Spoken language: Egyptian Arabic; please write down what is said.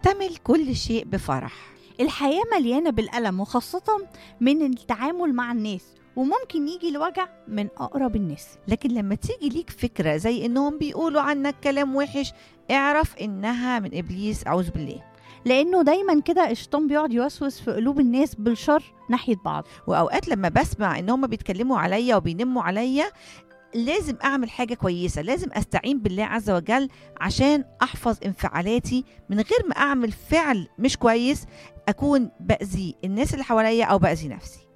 واحتمل كل شيء بفرح الحياة مليانة بالألم وخاصة من التعامل مع الناس وممكن يجي الوجع من أقرب الناس لكن لما تيجي ليك فكرة زي إنهم بيقولوا عنك كلام وحش اعرف إنها من إبليس أعوذ بالله لأنه دايما كده الشيطان بيقعد يوسوس في قلوب الناس بالشر ناحية بعض وأوقات لما بسمع إن هم بيتكلموا عليا وبينموا عليا لازم أعمل حاجة كويسة لازم أستعين بالله عز وجل عشان أحفظ انفعالاتي من غير ما أعمل فعل مش كويس أكون بأذي الناس اللي حواليا أو بأذي نفسي